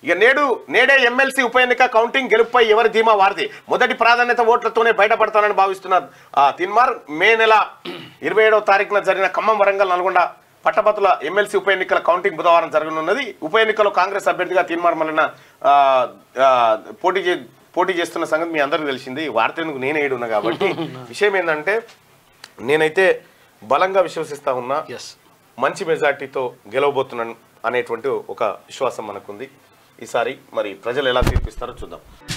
ఇక నేడు నేడే ఎమ్మెల్సీ ఉప ఎన్నిక కౌంటింగ్ గెలుపుపై ఎవరి ధీమా వారిది మొదటి ప్రాధాన్యత ఓట్లతోనే బయటపడతానని భావిస్తున్న ఆ, తిన్మార్ మే నెల ఇరవై ఏడవ తారీఖున జరిగిన ఖమ్మం వరంగల్ నల్గొండ పట్టభద్రుల ఎమ్మెల్సీ ఉప ఎన్నికల కౌంటింగ్ బుధవారం జరగనున్నది ఉప ఎన్నికలో కాంగ్రెస్ అభ్యర్థిగా తీర్మార్ మల్లన్న ఆ, ఆ, పోటీ చే పోటీ చేస్తున్న సంగతి మీ అందరికీ తెలిసింది ఈ వార్త ఎందుకు నేనే ఏడున్నా కాబట్టి విషయం ఏంటంటే నేనైతే బలంగా విశ్వసిస్తా ఉన్నా ఎస్ మంచి మెజార్టీతో గెలవబోతున్నాను అనేటువంటి ఒక విశ్వాసం మనకుంది ఈసారి మరి ప్రజలు ఎలా తీర్పిస్తారో చూద్దాం